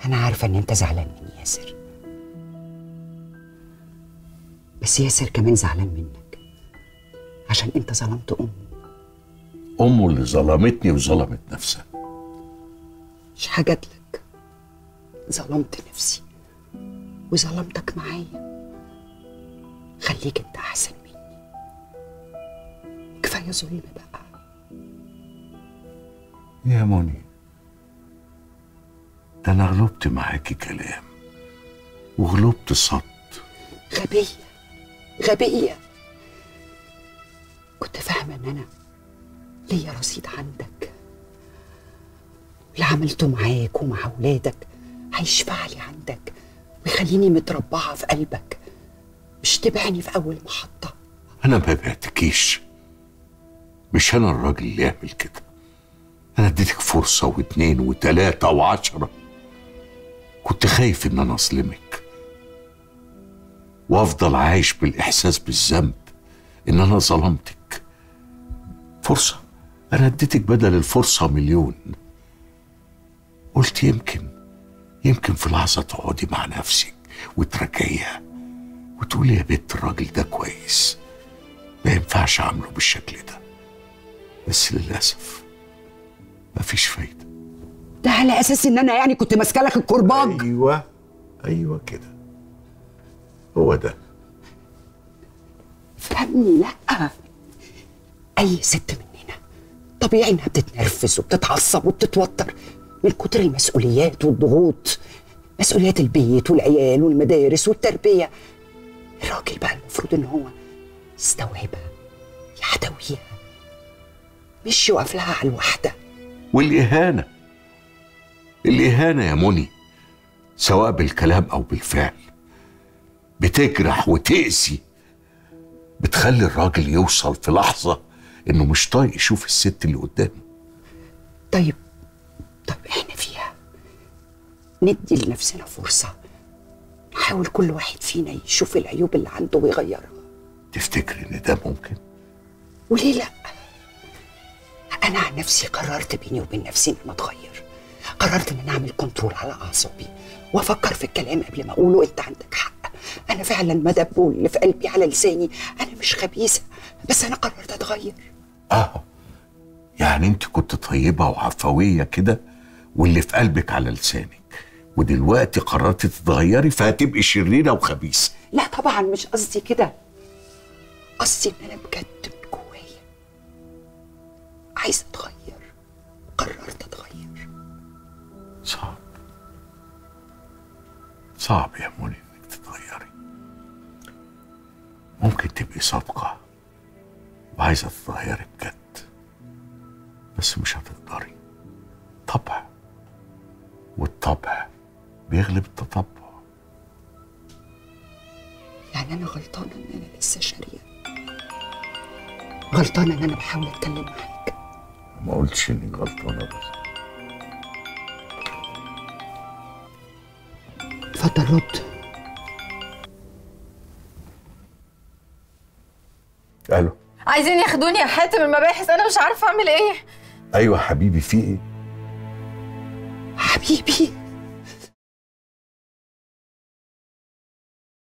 انا عارفه ان انت زعلان من ياسر بس ياسر كمان زعلان منك عشان انت ظلمت امه امه اللي ظلمتني وظلمت نفسها مش حاجات لك ظلمت نفسي وظلمتك معايا خليك انت احسن مني كفايه ظلم بقى يا منى ده انا غلبت معاكي كلام وغلبت صد غبيه غبيه كنت فاهمه ان انا ليا رصيد عندك اللي عملته معاك ومع اولادك هيشفع لي عندك ويخليني متربعه في قلبك مش تبعني في اول محطه انا ما بعتكيش مش انا الراجل اللي يعمل كده انا اديتك فرصة واتنين وتلاتة وعشرة كنت خايف ان انا اظلمك وافضل عايش بالاحساس بالذنب ان انا ظلمتك فرصة انا اديتك بدل الفرصة مليون قلت يمكن يمكن في لحظة تقعدي مع نفسك وتراجعيها وتقولي يا بنت الراجل ده كويس ما ينفعش اعمله بالشكل ده بس للأسف مفيش فايدة ده على اساس ان انا يعني كنت ماسكه لك الكرباج أيوة أيوة كده هو ده فهمني لا اي ست مننا طبيعي انها بتتنرفز وبتتعصب وبتتوتر من كتر المسؤوليات والضغوط مسؤوليات البيت والعيال والمدارس والتربيه الراجل بقى المفروض ان هو يستوعبها يحتويها مش يقف لها على الوحده والإهانة الإهانة يا مني سواء بالكلام أو بالفعل بتجرح وتأذي بتخلي الراجل يوصل في لحظة إنه مش طايق يشوف الست اللي قدامه طيب طب احنا فيها ندي لنفسنا فرصة نحاول كل واحد فينا يشوف العيوب اللي عنده ويغيرها تفتكر إن ده ممكن؟ وليه لا انا عن نفسي قررت بيني وبين نفسي ان انا اتغير قررت ان انا اعمل كنترول على اعصابي وافكر في الكلام قبل ما اقوله انت عندك حق انا فعلا مدبو اللي في قلبي على لساني انا مش خبيثه بس انا قررت اتغير آه يعني أنت كنت طيبة وعفوية كده واللي في قلبك على لسانك ودلوقتي قررتي تتغيري فهتبقي شريرة وخبيثة لا طبعا مش قصدي كده قصدي ان انا بجد من جوايا عايزه اتغير قررت اتغير صعب صعب يا منى انك تتغيري ممكن تبقي صادقة وعايزة تتغيري بجد بس مش هتقدري طبع والطبع بيغلب التطبع يعني انا غلطانه ان انا لسه شاريه غلطانه ان انا بحاول اتكلم معاك ما قلتش انك غلطانة بس اتفضل رد الو عايزين ياخدوني يا حاتم المباحث انا مش عارفه اعمل ايه ايوه حبيبي في ايه حبيبي